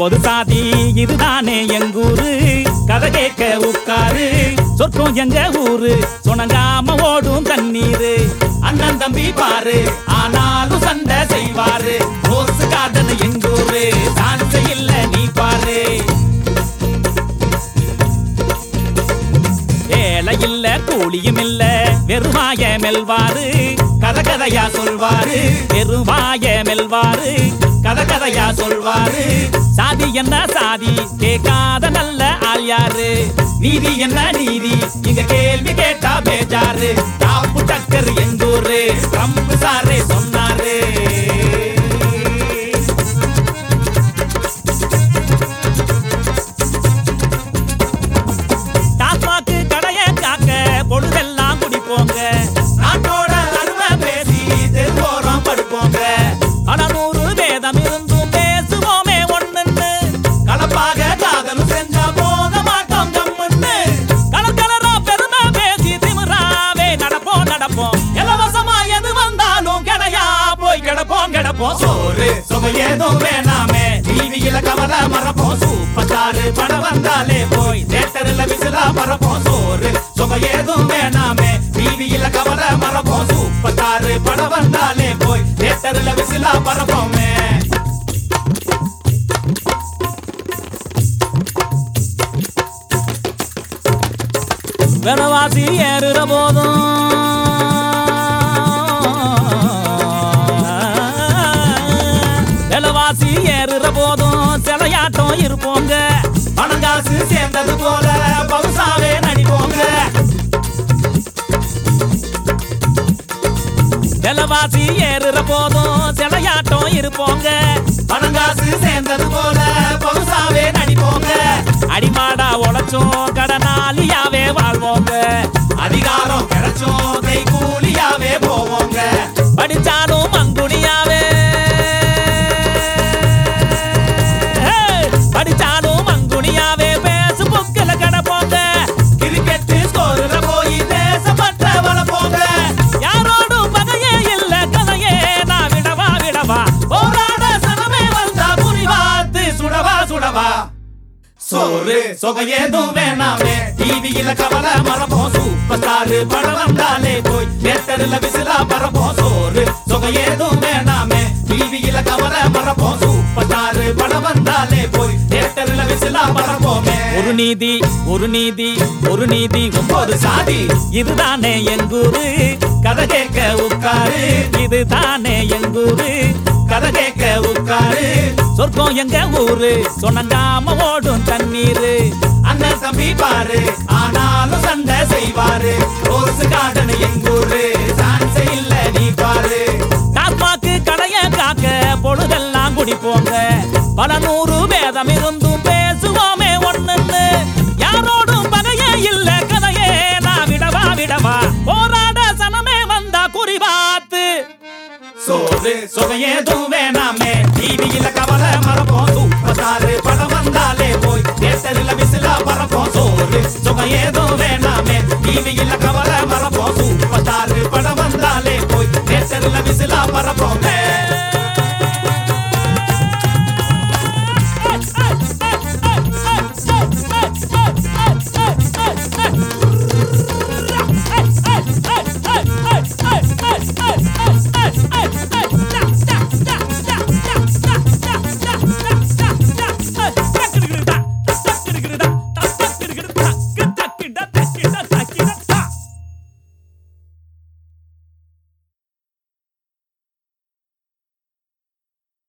ஒன்பது சாதி இதுதானே எங்கூரு கதை கேட்க உட்காரு சொர்க்கம் எங்க ஊரு சொனங்காம ஓடும் தண்ணீரு அண்ணன் தம்பி பாரு ஆனாலும் சண்டை செய்வாரு ரோஸ் கார்டன் எங்கூரு சான்ஸ் இல்ல நீ பாரு வேலை இல்ல கூலியும் இல்ல வெறுவாய மெல்வாரு கத கதையா சொல்வாரு வெறுவாய மெல்வாரு கத கதையா சொல்வாரு சாதி என்ன சாதி கேட்காத நல்ல ஆள் யாரு நீதி என்ன நீதி இங்க கேள்வி கேட்டா பேஜாரு டாப்பு டக்கர் எங்கூரு ட்ரம்ப் சாரே சொன்னாரு டாஸ்மாக்கு கடைய காக்க பொழுதெல்லாம் குடிப்போங்க நாட்டோட அருமை பேசி தெருவோரம் படுப்போங்க பல நூறு வேதம் இருந்தும் பேசுவோமே ஒண்ணுன்னு கலப்பாக காதல் செஞ்சா போக மாட்டோம் கம்முன்னு கலர் கலரா பெருமை பேசி திமிராவே நடப்போம் நடப்போம் இலவசமா எது வந்தாலும் கிடையா போய் கிடப்போம் கிடப்போம் சோறு சுவை ஏதும் வேணாமே டிவியில கவலை மறப்போம் சூப்பர் ஸ்டாரு படம் வந்தாலே போய் தேட்டர்ல விசிலா மறப்போம் சோறு சுவை ஏதும் வேணாமே டிவியில கவலை மறப்போம் சூப்பர் ஸ்டாரு படம் வந்தாலே போய் தேட்டர்ல விசிலா மறப்போமே விலவாசி ஏறுற போதும் விலவாசி ஏறுற போதும் சிலையாட்டம் இருப்போங்க பணங்காசு சேர்ந்தது போல பவுசாவே நடிப்போங்க விலவாசி ஏறுற போதும் சிலையாட்டம் இருப்போங்க பணங்காசு சேர்ந்தது போல பவுசாவே நடிப்போங்க அடிமாடா உழைச்சோம் கடனாளியாவே வாழ்வோங்க அதிகாரம் கிடைச்சோம் கை கூலியாவே போவோங்க படிச்சாலும் மங்குடியாவே படிச்சாலும் மங்குடியாவே பேசு புக்கில கிடப்போங்க கிரிக்கெட் ஸ்கோர்ல போய் தேசப்பட்ட வளப்போங்க யாரோடும் பகையே இல்ல கதையே நான் விடவா விடவா போராட சனமே வந்தா புரிவாத்து சுடவா சுடவா சோறு சொகை ஏதும் வேணாமே டிவியில கவலை மறப்போம் சூப்பர் ஸ்டாரு படம் வந்தாலே போய் தேட்டர்ல விசிலா பறப்போம் சோறு சொகை ஏதும் வேணாமே டிவியில கவலை மறப்போம் சூப்பர் ஸ்டாரு படம் வந்தாலே போய் தேட்டர்ல விசிலா பறப்போமே ஒரு நீதி ஒரு நீதி ஒரு நீதி ஒன்பது சாதி இதுதானே எங்கூரு கதை கேட்க உட்காரு இதுதானே எங்கூரு கதை கேட்க உட்காரு சொர்க்கம் எங்க ஊரு சொன்னங்காம ஓடும் தண்ணீரு அண்ணன் தம்பி பாரு ஆனாலும் சண்டை செய்வாரு ரோஸ் கார்டன் எங்கூரு சான்ஸ் இல்ல நீ பாரு டாஸ்மாக்கு கடைய காக்க பொழுதெல்லாம் குடிப்போங்க பல நூறு வேதம் இருந்தும் பேசுவோமே ஒண்ணுன்னு யாரோடும் பகையே இல்ல கதையே நான் விடவா விடவா போராட சனமே வந்தா குறிவாத்து சோறு சுவையேதும் வேணாமே டிவியில கவலை மறப்போம் சூப்பர் ஸ்டாரு படம் வந்தாலே போய் தேட்டரில் விசிலா பறப்போம் சோறு சுவையேதும் வேணாமே டிவியில கவலை மறப்போம் சூப்பர் ஸ்டாரு படம் வந்தாலே போய் தேட்டரில் விசிலா பறப்போமே